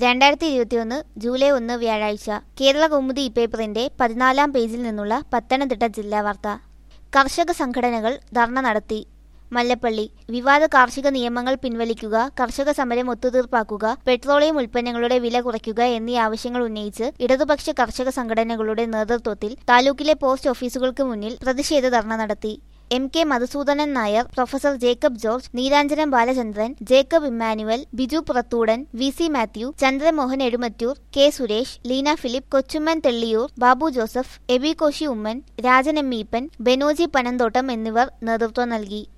രണ്ടായിരത്തി ഇരുപത്തിയൊന്ന് ജൂലൈ ഒന്ന് വ്യാഴാഴ്ച കേരള കൗമുദി ഇപ്പേപ്പറിന്റെ പതിനാലാം പേജിൽ നിന്നുള്ള പത്തനംതിട്ട ജില്ലാ വാർത്ത കർഷക സംഘടനകൾ ധർണ നടത്തി മല്ലപ്പള്ളി വിവാദ കാർഷിക നിയമങ്ങൾ പിൻവലിക്കുക കർഷക സമരം ഒത്തുതീർപ്പാക്കുക പെട്രോളിയം ഉൽപ്പന്നങ്ങളുടെ വില കുറയ്ക്കുക എന്നീ ആവശ്യങ്ങൾ ഉന്നയിച്ച് ഇടതുപക്ഷ കർഷക സംഘടനകളുടെ നേതൃത്വത്തിൽ താലൂക്കിലെ പോസ്റ്റ് ഓഫീസുകൾക്ക് മുന്നിൽ പ്രതിഷേധ ധർണ നടത്തി M K Madhusoodanan Nair professor Jacob George Neeranjanam Balachandran Jacob Emmanuel Biju Purathoodan V C Mathew Chandramohan Ezhumattoor K Suresh Leena Philip Kochumman Thelliyoor Babu Joseph Eby Koshy Oommen Rajan M Eapen Benoji Panamthottam എന്നിവർ നേതൃത്വം നൽകി